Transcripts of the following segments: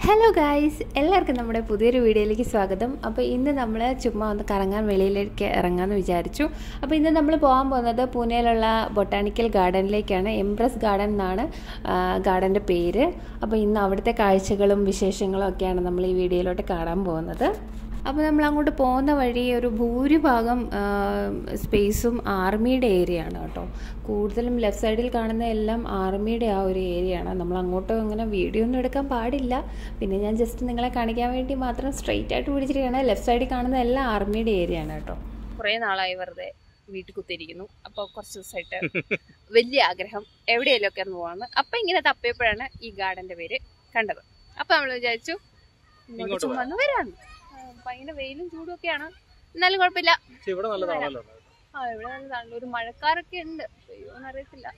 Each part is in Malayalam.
ഹലോ ഗായ്സ് എല്ലാവർക്കും നമ്മുടെ പുതിയൊരു വീഡിയോയിലേക്ക് സ്വാഗതം അപ്പോൾ ഇന്ന് നമ്മൾ ചുമ്മാ ഒന്ന് കറങ്ങാൻ വെളിയിലേക്ക് ഇറങ്ങാമെന്ന് വിചാരിച്ചു അപ്പോൾ ഇന്ന് നമ്മൾ പോകാൻ പോകുന്നത് പൂനെയിലുള്ള ബൊട്ടാണിക്കൽ ഗാർഡനിലേക്കാണ് എംപ്രസ് ഗാർഡൻ എന്നാണ് ഗാർഡൻ്റെ പേര് അപ്പോൾ ഇന്ന് അവിടുത്തെ കാഴ്ചകളും വിശേഷങ്ങളും ഒക്കെയാണ് നമ്മൾ ഈ വീഡിയോയിലോട്ട് കാണാൻ പോകുന്നത് അപ്പോൾ നമ്മൾ അങ്ങോട്ട് പോകുന്ന വഴി ഒരു ഭൂരിഭാഗം സ്പേസും ആർമിയുടെ ഏരിയ ആണ് കേട്ടോ കൂടുതലും ലെഫ്റ്റ് സൈഡിൽ കാണുന്ന എല്ലാം ആർമിയുടെ ആ ഒരു ഏരിയ ആണ് നമ്മൾ അങ്ങോട്ട് അങ്ങനെ വീഡിയോ ഒന്നും എടുക്കാൻ പാടില്ല പിന്നെ ഞാൻ ജസ്റ്റ് നിങ്ങളെ കാണിക്കാൻ വേണ്ടി മാത്രം സ്ട്രെയിറ്റ് ആയിട്ട് പിടിച്ചിരിക്കുകയാണ് ലെഫ്റ്റ് സൈഡിൽ കാണുന്ന എല്ലാം ആർമിയുടെ ഏരിയ ആണ് കേട്ടോ കുറേ നാളായി വെറുതെ വീട്ടിൽ കുത്തിയിരിക്കുന്നു അപ്പോൾ കുറച്ച് ദിവസമായിട്ട് വലിയ ആഗ്രഹം എവിടെയെങ്കിലും ഒക്കെ ഒന്ന് പോകാമെന്ന് അപ്പം ഇങ്ങനെ തപ്പിയപ്പോഴാണ് ഈ ഗാർഡന്റെ പേര് കണ്ടത് അപ്പം നമ്മൾ വിചാരിച്ചു ഇങ്ങോട്ട് ഇങ്ങോട്ട് ചുമ്മാ ഒന്ന് വരാമെന്ന് ആ, ഭയങ്കര വെയിലും ചൂടും ഒക്കെയാണ് എന്നാലും കുഴപ്പമില്ല പക്ഷെ ഇവിടെ നല്ലതാണല്ലോ ആ ഇവിടെ നല്ലതാണല്ലോ ഒരു മഴക്കാരൊക്കെ ഉണ്ട് അയ്യോന്ന് അറിയത്തില്ല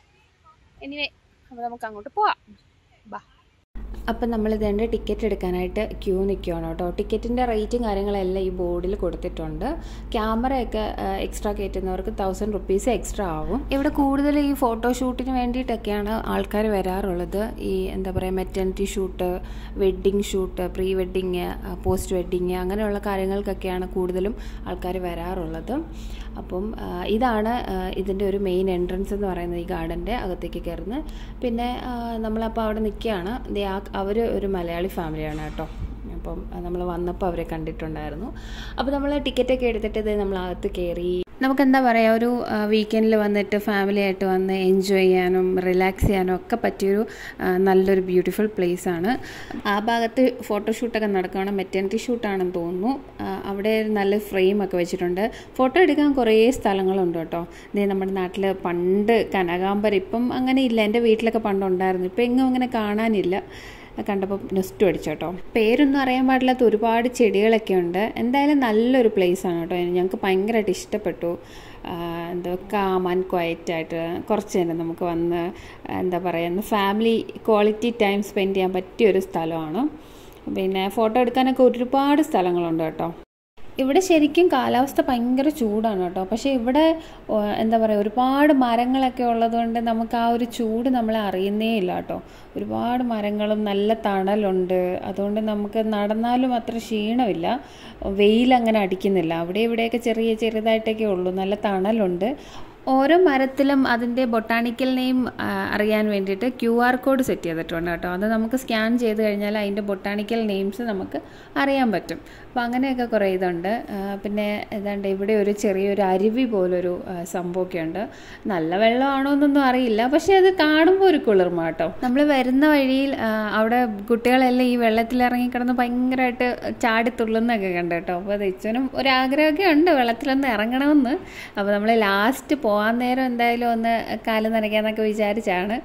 എനിവേ അപ്പോൾ നമുക്ക് അങ്ങോട്ട് പോവാം ബാ അപ്പം നമ്മൾ ഇതിൻ്റെ ടിക്കറ്റ് എടുക്കാനായിട്ട് ക്യൂ നിൽക്കുകയാണ് കേട്ടോ ടിക്കറ്റിൻ്റെ റേറ്റും കാര്യങ്ങളെല്ലാം ഈ ബോർഡിൽ കൊടുത്തിട്ടുണ്ട് ക്യാമറയൊക്കെ എക്സ്ട്രാ കയറ്റുന്നവർക്ക് തൗസൻഡ് റുപ്പീസ് എക്സ്ട്രാ ആവും ഇവിടെ കൂടുതൽ ഈ ഫോട്ടോഷൂട്ടിന് വേണ്ടിയിട്ടൊക്കെയാണ് ആൾക്കാർ വരാറുള്ളത് ഈ എന്താ പറയുക maternity shoot wedding shoot pre wedding post wedding അങ്ങനെയുള്ള കാര്യങ്ങൾക്കൊക്കെയാണ് കൂടുതലും ആൾക്കാർ വരാറുള്ളത് അപ്പം ആ, ഇതാണ് ആ, ഇതിൻ്റെ ഒരു മെയിൻ എൻട്രൻസ് എന്ന് പറയുന്നത് ഈ ഗാർഡൻ്റെ അകത്തേക്ക് കയറുന്നത് പിന്നെ ആ, നമ്മളപ്പോൾ അവിടെ നിൽക്കുകയാണ് ദേ ആ അവർ ഒരു മലയാളി ഫാമിലിയാണ് കേട്ടോ അപ്പം നമ്മൾ വന്നപ്പോൾ അവരെ കണ്ടിട്ടുണ്ടായിരുന്നു അപ്പോൾ നമ്മൾ ടിക്കറ്റൊക്കെ എടുത്തിട്ട് ഇത് നമ്മൾ അകത്ത് കയറി നമുക്ക് എന്താ പറയുക ഒരു വീക്കെൻഡിൽ വന്നിട്ട് ഫാമിലി ആയിട്ട് വന്ന് എൻജോയ് ചെയ്യാനും റിലാക്സ് ചെയ്യാനും ഒക്കെ പറ്റിയൊരു ആ, നല്ലൊരു ബ്യൂട്ടിഫുൾ പ്ലേസ് ആണ് ആ ഭാഗത്ത് ഫോട്ടോഷൂട്ടൊക്കെ നടക്കുകയാണ് മെറ്റേണിറ്റി ഷൂട്ടാണെന്ന് തോന്നുന്നു ആ, അവിടെ ഒരു നല്ല ഫ്രെയിം ഒക്കെ വെച്ചിട്ടുണ്ട് ഫോട്ടോ എടുക്കാൻ കുറേ സ്ഥലങ്ങളുണ്ട് കേട്ടോ ഇതേ നമ്മുടെ നാട്ടിൽ പണ്ട് കനകാമ്പരം ഇപ്പം അങ്ങനെ ഇല്ല എൻ്റെ വീട്ടിലൊക്കെ പണ്ടുണ്ടായിരുന്നു ഇപ്പം എങ്ങും അങ്ങനെ കാണാനില്ല കണ്ടപ്പോൾ നെസ്റ്റ് അടിച്ചു കേട്ടോ പേരൊന്നും അറിയാൻ പാടില്ലാത്ത ഒരുപാട് ചെടികളൊക്കെ ഉണ്ട് എന്തായാലും നല്ലൊരു place ആണ് കേട്ടോ ഞങ്ങൾക്ക് ഭയങ്കരമായിട്ട് ഇഷ്ടപ്പെട്ടു ആഹ് എന്തോ കാം ആൻഡ് ക്വയറ്റ് ആയിട്ട് കുറച്ച് നേരം നമുക്ക് വന്ന് എന്താ പറയുക ഫാമിലി ക്വാളിറ്റി ടൈം സ്പെൻഡ് ചെയ്യാൻ പറ്റിയ ഒരു സ്ഥലമാണ് പിന്നെ ഫോട്ടോ എടുക്കാനൊക്കെ ഒരുപാട് സ്ഥലങ്ങളുണ്ട് കേട്ടോ ഇവിടെ ശരിക്കും കാലാവസ്ഥ ഭയങ്കര ചൂടാണ് കേട്ടോ പക്ഷേ ഇവിടെ ഓ, എന്താ പറയുക ഒരുപാട് മരങ്ങളൊക്കെ ഉള്ളതുകൊണ്ട് നമുക്ക് ആ ഒരു ചൂട് നമ്മളെ അറിയുന്നേ ഇല്ല കേട്ടോ ഒരുപാട് മരങ്ങളും നല്ല തണലുണ്ട് അതുകൊണ്ട് നമുക്ക് നടന്നാലും അത്ര ക്ഷീണമില്ല വെയിൽ അങ്ങനെ അടിക്കുന്നില്ല അവിടെ ഇവിടെയൊക്കെ ചെറിയ ചെറുതായിട്ടൊക്കെ ഉള്ളൂ നല്ല തണലുണ്ട് ഓരോ മരത്തിലും അതിൻ്റെ ബൊട്ടാണിക്കൽ നെയിം അറിയാൻ വേണ്ടിയിട്ട് ക്യു ആർ കോഡ് സെറ്റ് ചെയ്തിട്ടുണ്ട് കേട്ടോ അത് നമുക്ക് സ്കാൻ ചെയ്ത് കഴിഞ്ഞാൽ അതിൻ്റെ ബൊട്ടാണിക്കൽ നെയിംസ് നമുക്ക് അറിയാൻ പറ്റും അപ്പോൾ അങ്ങനെയൊക്കെ കുറേ ഇതുണ്ട് ആ, പിന്നെ ഏതാണ്ട് ഇവിടെ ഒരു ചെറിയൊരു അരുവി പോലൊരു ആ, സംഭവമൊക്കെ ഉണ്ട് നല്ല വെള്ളമാണോ എന്നൊന്നും അറിയില്ല പക്ഷേ അത് കാണുമ്പോൾ ഒരു കുളിർമ കേട്ടോ നമ്മൾ വരുന്ന വഴിയിൽ ആ, അവിടെ കുട്ടികളെല്ലാം ഈ വെള്ളത്തിലിറങ്ങി കിടന്ന് ഭയങ്കരമായിട്ട് ചാടി തുള്ളുന്നൊക്കെ കണ്ടു കേട്ടോ അപ്പോൾ തെച്ചനും ഒരാഗ്രഹമൊക്കെ ഉണ്ട് വെള്ളത്തിലൊന്ന് ഇറങ്ങണമെന്ന് അപ്പോൾ നമ്മൾ ലാസ്റ്റ് പോകാൻ നേരം എന്തായാലും ഒന്ന് കാല് നനയ്ക്കാന്നൊക്കെ വിചാരിച്ചാണ്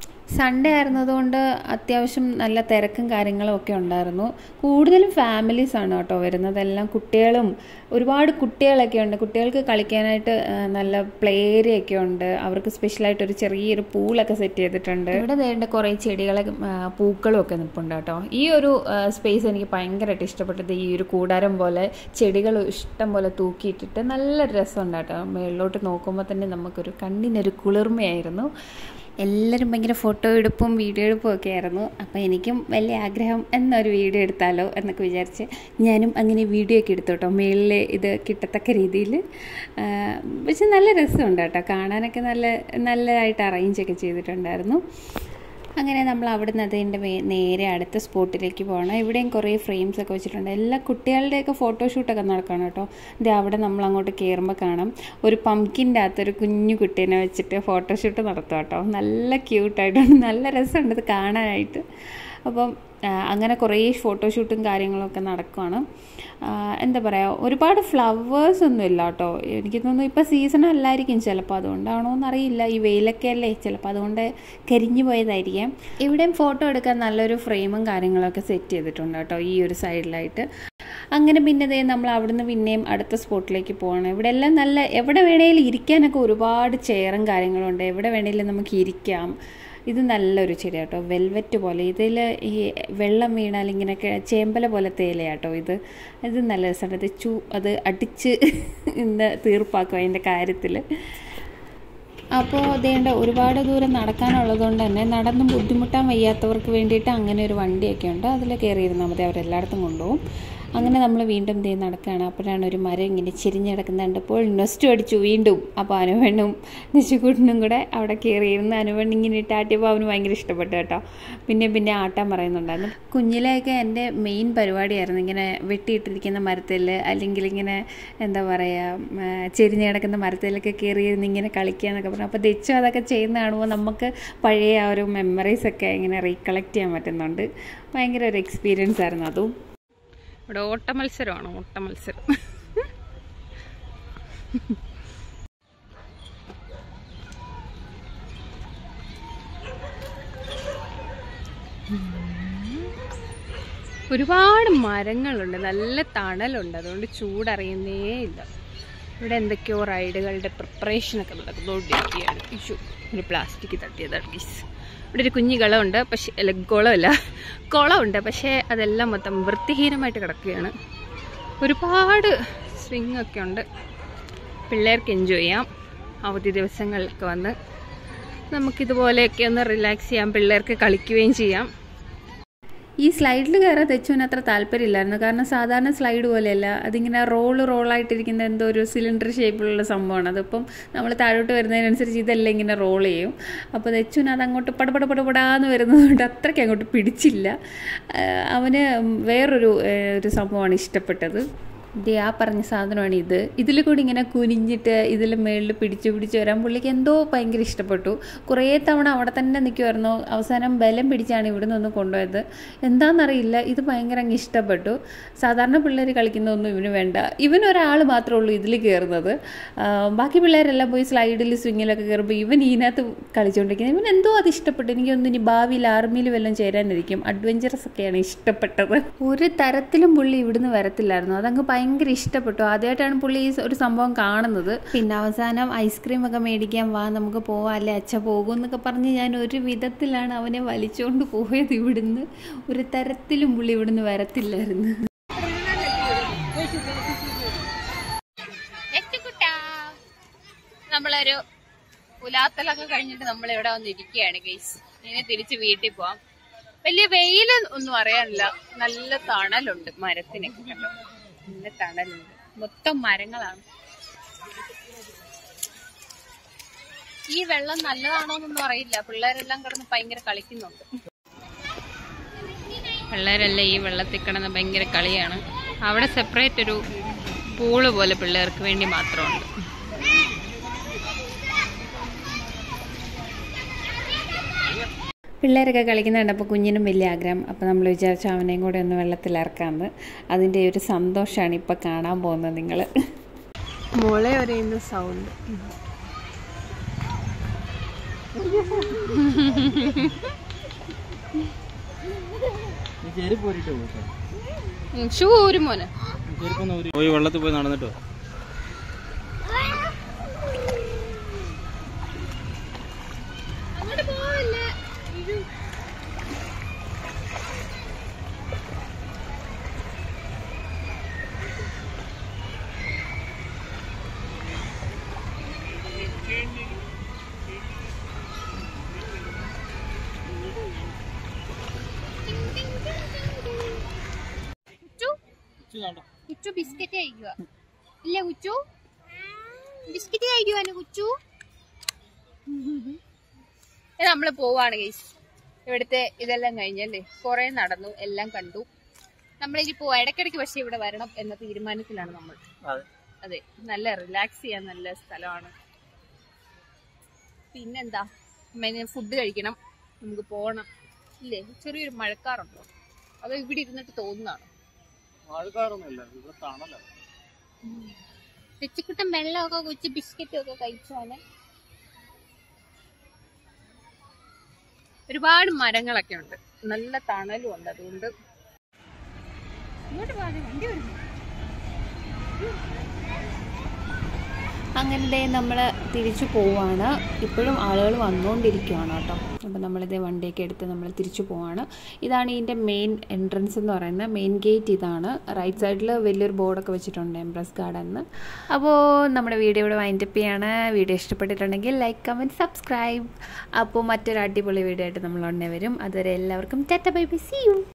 സൺഡേ ആയിരുന്നതുകൊണ്ട് അത്യാവശ്യം നല്ല തിരക്കും കാര്യങ്ങളും ഒക്കെ ഉണ്ടായിരുന്നു കൂടുതലും ഫാമിലീസ് ആണ് കേട്ടോ വരുന്നത് എല്ലാം കുട്ടികളും ഒരുപാട് കുട്ടികളൊക്കെ ഉണ്ട് കുട്ടികൾക്ക് കളിക്കാനായിട്ട് ആ, നല്ല പ്ലേ ഏരിയ ഒക്കെ ഉണ്ട് അവർക്ക് സ്പെഷ്യലായിട്ട് ഒരു ചെറിയൊരു പൂളൊക്കെ സെറ്റ് ചെയ്തിട്ടുണ്ട് ഇവിടെ വേണ്ട കുറേ ചെടികളും ആ, പൂക്കളും ഒക്കെ നിൽപ്പുണ്ട് കേട്ടോ ഈ ഒരു സ്പേസ് എനിക്ക് ഭയങ്കരമായിട്ട് ഇഷ്ടപ്പെട്ടത് ഈ ഒരു കൂടാരം പോലെ ചെടികൾ ഇഷ്ടം പോലെ തൂക്കിയിട്ടിട്ട് നല്ല രസമുണ്ട് കേട്ടോ മേളിലോട്ട് നോക്കുമ്പോൾ തന്നെ നമുക്കൊരു കണ്ണിനൊരു കുളിർമയായിരുന്നു എല്ലാവരും ഭയങ്കര ഫോട്ടോ എടുപ്പും വീഡിയോ എടുപ്പും ഒക്കെ ആയിരുന്നു അപ്പോൾ എനിക്കും വലിയ ആഗ്രഹം എന്നൊരു വീഡിയോ എടുത്താലോ എന്നൊക്കെ വിചാരിച്ച് ഞാനും അങ്ങനെ വീഡിയോ ഒക്കെ എടുത്തു കേട്ടോ മേളിൽ ഇത് കിട്ടത്തക്ക രീതിയിൽ പക്ഷെ നല്ല രസമുണ്ട് കേട്ടോ കാണാനൊക്കെ നല്ല നല്ലതായിട്ട് അറേഞ്ച് ഒക്കെ ചെയ്തിട്ടുണ്ടായിരുന്നു അങ്ങനെ നമ്മൾ അവിടെ നിന്ന് അതിൻ്റെ മേ- നേരെ അടുത്ത സ്പോട്ടിലേക്ക് പോകണം ഇവിടെയും കുറേ ഫ്രെയിംസ് ഒക്കെ വെച്ചിട്ടുണ്ട് എല്ലാ കുട്ടികളുടെയൊക്കെ ഫോട്ടോഷൂട്ടൊക്കെ നടക്കണം കേട്ടോ ഇത് അവിടെ നമ്മൾ അങ്ങോട്ട് കയറുമ്പോൾ കാണാം ഒരു പംകിൻ്റെ അകത്തൊരു കുഞ്ഞു കുട്ടീനെ വെച്ചിട്ട് ഫോട്ടോഷൂട്ട് നടത്തും കേട്ടോ നല്ല ക്യൂട്ടായിട്ടുണ്ട് നല്ല രസമുണ്ട് ഇത് കാണാനായിട്ട് അപ്പം ആ, അങ്ങനെ കുറേ ഫോട്ടോഷൂട്ടും കാര്യങ്ങളൊക്കെ നടക്കുകയാണ് ആ, എന്താ പറയുക ഒരുപാട് ഫ്ലവേഴ്സ് ഒന്നും ഇല്ല കേട്ടോ എനിക്ക് തോന്നുന്നു ഇപ്പോൾ സീസൺ അല്ലായിരിക്കും ചിലപ്പോൾ അതുകൊണ്ടാണോ എന്നറിയില്ല ഈ വെയിലൊക്കെ അല്ലേ ചിലപ്പോൾ അതുകൊണ്ട് കരിഞ്ഞു പോയതായിരിക്കാം ഇവിടെയും ഫോട്ടോ എടുക്കാൻ നല്ലൊരു ഫ്രെയിമും കാര്യങ്ങളൊക്കെ സെറ്റ് ചെയ്തിട്ടുണ്ട് കേട്ടോ ഈ ഒരു സൈഡിലായിട്ട് അങ്ങനെ പിന്നെ ദേ നമ്മൾ അവിടുന്ന് പിന്നെയും അടുത്ത സ്പോട്ടിലേക്ക് പോകണം ഇവിടെ എല്ലാം നല്ല എവിടെ വേണേലും ഇരിക്കാനൊക്കെ ഒരുപാട് ചെയറും കാര്യങ്ങളും ഉണ്ട് എവിടെ വേണേലും നമുക്ക് ഇരിക്കാം ഇത് നല്ലൊരു ചെടി കേട്ടോ വെൽവെറ്റ് പോലെ ഇതിൽ ഈ വെള്ളം വീണാൽ ഇങ്ങനെയൊക്കെ ചേമ്പല പോലത്തെ ഇലയാട്ടോ ഇത് ഇത് നല്ല രസമുണ്ട് ഇത് ചൂ അത് അടിച്ച് ഇന്ന് തീർപ്പാക്കും അതിൻ്റെ കാര്യത്തിൽ അപ്പോൾ അതേണ്ട ഒരുപാട് ദൂരം നടക്കാനുള്ളതുകൊണ്ട് തന്നെ നടന്ന് ബുദ്ധിമുട്ടാൻ വയ്യാത്തവർക്ക് വേണ്ടിയിട്ട് അങ്ങനെ ഒരു വണ്ടിയൊക്കെ ഉണ്ട് അതിൽ കയറിയിരുന്നാൽ മതി അവരെല്ലായിടത്തും കൊണ്ടുപോകും അങ്ങനെ നമ്മൾ വീണ്ടും ദേ നടക്കുകയാണ് അപ്പോഴാണ് ഒരു മരം ഇങ്ങനെ ചെരിഞ്ഞ് കിടക്കുന്നത് കണ്ടപ്പോൾ നെസ്റ്റ് അടിച്ചു വീണ്ടും അപ്പോൾ അനുവണ്ണും നിശുക്കുട്ടനും കൂടെ അവിടെ കയറിയിരുന്ന് അനുവണ്ണ് ഇങ്ങനെ ഇട്ടാട്ടിയപ്പോൾ അവന് ഭയങ്കര ഇഷ്ടപ്പെട്ടു കേട്ടോ പിന്നെ പിന്നെ ആട്ടാൻ പറയുന്നുണ്ടായിരുന്നു കുഞ്ഞിലെയൊക്കെ എൻ്റെ മെയിൻ പരിപാടിയായിരുന്നു ഇങ്ങനെ വെട്ടിയിട്ടിരിക്കുന്ന മരത്തിൽ അല്ലെങ്കിൽ ഇങ്ങനെ എന്താ പറയുക ചെരിഞ്ഞ് കിടക്കുന്ന മരത്തിലൊക്കെ കയറിയിരുന്ന് ഇങ്ങനെ കളിക്കുക എന്നൊക്കെ പറഞ്ഞു അപ്പോൾ ദച്ചു അതൊക്കെ ചെയ്യുന്ന കാണുമ്പോൾ നമുക്ക് പഴയ ആ ഒരു മെമ്മറീസൊക്കെ ഇങ്ങനെ റീകളക്ട് ചെയ്യാൻ പറ്റുന്നുണ്ട് ഭയങ്കര ഒരു എക്സ്പീരിയൻസ് ആയിരുന്നു അതും ഇവിടെ ഓട്ട മത്സരമാണ് ഓട്ട മത്സരം ഒരുപാട് മരങ്ങളുണ്ട് നല്ല തണലുണ്ട് അതുകൊണ്ട് ചൂടറിയുന്നേ ഇല്ല ഇവിടെ എന്തൊക്കെയോ റൈഡുകളുടെ പ്രിപ്പറേഷനൊക്കെ നടന്നുകൊണ്ടിരിക്കുകയാണ് ഇഷ്യൂ ഒരു പ്ലാസ്റ്റിക് തട്ടിയതാണ് ഗീസ് ഇവിടെ ഒരു കുഞ്ഞു കുളമുണ്ട് പക്ഷേ അല്ല കുളമല്ല കുളമുണ്ട് പക്ഷേ അതെല്ലാം മൊത്തം വൃത്തിഹീനമായിട്ട് കിടക്കുകയാണ് ഒരുപാട് സ്വിങ് ഒക്കെ ഉണ്ട് പിള്ളേർക്ക് എൻജോയ് ചെയ്യാം അവധി ദിവസങ്ങളിലൊക്കെ വന്ന് നമുക്കിതുപോലെയൊക്കെ ഒന്ന് റിലാക്സ് ചെയ്യാം പിള്ളേർക്ക് കളിക്കുകയും ചെയ്യാം ഈ സ്ലൈഡിൽ കയറാൻ തെച്ചുവിന് അത്ര താല്പര്യമില്ലായിരുന്നു കാരണം സാധാരണ സ്ലൈഡ് പോലെയല്ല അതിങ്ങനെ റോള് റോളായിട്ടിരിക്കുന്ന എന്തോ ഒരു സിലിണ്ടർ ഷേപ്പിലുള്ള സംഭവമാണ് അതിപ്പം നമ്മൾ താഴോട്ട് വരുന്നതിനനുസരിച്ച് ഇതെല്ലാം ഇങ്ങനെ റോൾ ചെയ്യും അപ്പോൾ തെച്ചുവിന് അത് അങ്ങോട്ട് പടപട പടപടാന്ന് വരുന്നതുകൊണ്ട് അത്രയ്ക്ക് അങ്ങോട്ട് പിടിച്ചില്ല ആ, അവന് വേറൊരു ഏ, ഒരു സംഭവമാണ് ഇഷ്ടപ്പെട്ടത് ദേ ആ പറഞ്ഞ സാധനമാണ് ഇത് ഇതിൽ കൂടി ഇങ്ങനെ കുനിഞ്ഞിട്ട് ഇതിൽ മേളിൽ പിടിച്ച് പിടിച്ച് വരാൻ പുള്ളിക്ക് എന്തോ ഭയങ്കര ഇഷ്ടപ്പെട്ടു കുറേ തവണ അവിടെ തന്നെ നിൽക്കുമായിരുന്നു അവസാനം ബലം പിടിച്ചാണ് ഇവിടെ നിന്ന് കൊണ്ടുപോയത് എന്താണെന്നറിയില്ല ഇത് ഭയങ്കര അങ്ങ് ഇഷ്ടപ്പെട്ടു സാധാരണ പിള്ളേർ കളിക്കുന്നതൊന്നും ഇവന് വേണ്ട ഇവൻ ഒരാൾ മാത്രമേ ഉള്ളൂ ഇതിൽ കയറുന്നത് ആ, ബാക്കി പിള്ളേരെല്ലാം പോയി സ്ലൈഡിൽ സ്വിങ്ങിലൊക്കെ കയറുമ്പോൾ ഇവൻ ഇതിനകത്ത് കളിച്ചുകൊണ്ടിരിക്കുന്നത് ഇവൻ എന്തോ അത് ഇഷ്ടപ്പെട്ടു എനിക്കൊന്നും ഇനി ഭാവിയിൽ ആർമിയിൽ വല്ലതും ചേരാനിരിക്കും അഡ്വഞ്ചറസ് ഒക്കെയാണ് ഇഷ്ടപ്പെട്ടത് ഒരു തരത്തിലും പുള്ളി ഇവിടുന്ന് വരത്തില്ലായിരുന്നു അതങ്ങ് ഭയങ്കര ഇഷ്ടപ്പെട്ടു ആദ്യമായിട്ടാണ് പുള്ളി ഈ ഒരു സംഭവം കാണുന്നത് പിന്നെ അവസാനം ഐസ്ക്രീം ഒക്കെ മേടിക്കാൻ വാ നമുക്ക് പോവാം അല്ലെ അച്ഛ പോകും എന്നൊക്കെ പറഞ്ഞ് ഞാൻ ഒരു വിധത്തിലാണ് അവനെ വലിച്ചുകൊണ്ട് പോയത് ഇവിടുന്ന് ഒരു തരത്തിലും പുള്ളി ഇവിടുന്ന് വരത്തില്ലായിരുന്നു നെറ്റുകുട്ടാ. നമ്മളൊരു ഉലാത്തലൊക്കെ കഴിഞ്ഞിട്ട് നമ്മൾ ഇവിടെ വന്ന് ഇരിക്കുകയാണ് ഗൈസ് ഇനി തിരിച്ച് വീട്ടിൽ പോവാം വലിയ വെയിൽ ഒന്നും അറിയാനില്ല നല്ല തണലുണ്ട് മരത്തിനൊക്കെ കണ്ടോ നല്ല തണലുണ്ട് മൊത്തം മരങ്ങളാണ് ഈ വെള്ളം നല്ലതാണോ എന്നൊന്നും അറിയില്ല പിള്ളേരെല്ലാം കിടന്ന് ഭയങ്കര കളിക്കുന്നുണ്ട് പിള്ളേരെല്ലാം ഈ വെള്ളത്തിൽ കിടന്ന് ഭയങ്കര കളിയാണ് അവിടെ സെപ്പറേറ്റ് ഒരു പൂള് പോലെ പിള്ളേർക്ക് വേണ്ടി മാത്രമുണ്ട് പിള്ളേരൊക്കെ കളിക്കുന്ന കണ്ടപ്പോൾ കുഞ്ഞിനും വലിയ ആഗ്രഹം അപ്പോൾ നമ്മൾ വിചാരിച്ചു അവനെയും കൂടെ ഒന്ന് വെള്ളത്തിലിറക്കാമെന്ന് അതിൻ്റെ ഒരു സന്തോഷമാണ് ഇപ്പോൾ കാണാൻ പോകുന്നത് നിങ്ങൾ മുള ഒരയുന്ന സൗണ്ട് ചെരുപ്പ് ഊരിട്ട് പോയി ഷൂ ഒരു മോനെ ചെരുപ്പൊന്ന് ഊരി പോയി വെള്ളത്തിൽ പോയി നടന്നിട്ടോ ഉച്ചു ഉച്ചു ബിസ്ക്കറ്റ് കഴിക്കുക ഇല്ല ഉച്ചു ബിസ്ക്കറ്റ് കഴിക്കുവാണ് ഉച്ചു നമ്മൾ പോവാണ് ഗൈസ് ഇവിടുത്തെ ഇതെല്ലാം കഴിഞ്ഞല്ലേ കുറെ നടന്നു എല്ലാം കണ്ടു നമ്മളിനി പോവാ ഇടയ്ക്കിടയ്ക്ക് പക്ഷെ ഇവിടെ വരണം എന്ന തീരുമാനത്തിലാണ് നമ്മൾ അതെ അതെ നല്ല റിലാക്സ് ചെയ്യാൻ നല്ല സ്ഥലമാണ് പിന്നെന്താ ഫുഡ് കഴിക്കണം നമുക്ക് പോകണം ഇല്ലേ ചെറിയൊരു മഴക്കാറുണ്ടോ അതോ ഇവിടെ ഇരുന്നിട്ട് തോന്നുന്നതാണ് ആൾക്കാരൊന്നുമില്ല ഇവിടെ തണലാണ് തെച്ചിക്കുട്ടൻ വെള്ളമൊക്കെ കുച്ച് ബിസ്ക്കറ്റും ഒക്കെ കഴിച്ചാണ് ഒരുപാട് മരങ്ങളൊക്കെ ഉണ്ട് നല്ല തണലും ഉണ്ട് അതുകൊണ്ട് ഇങ്ങോട്ട് പോകാതെ വണ്ടി വരുന്നു അങ്ങനെ ദേ നമ്മൾ തിരിച്ചു പോവാണ് ഇപ്പോഴും ആളുകൾ വന്നുകൊണ്ടിരിക്കുകയാണ് കേട്ടോ അപ്പോൾ നമ്മളിത് വണ്ടിയൊക്കെ എടുത്ത് നമ്മൾ തിരിച്ചു പോവാണ് ഇതാണ് ഇതിൻ്റെ മെയിൻ എൻട്രൻസ് എന്ന് പറയുന്നത് മെയിൻ ഗേറ്റ് ഇതാണ് റൈറ്റ് സൈഡിൽ വലിയൊരു ബോർഡൊക്കെ വെച്ചിട്ടുണ്ട് എംപ്രസ് ഗാർഡൻ എന്ന് അപ്പോൾ നമ്മുടെ വീഡിയോ ഇവിടെ വൈൻഡപ്പ് ചെയ്യാണ് വീഡിയോ ഇഷ്ടപ്പെട്ടിട്ടുണ്ടെങ്കിൽ ലൈക്ക് കമൻറ്റ് സബ്സ്ക്രൈബ് അപ്പോൾ മറ്റൊരു അടിപൊളി വീഡിയോ ആയിട്ട് നമ്മൾ ഉടനെ വരും അതുവരെ എല്ലാവർക്കും tata bye bye see U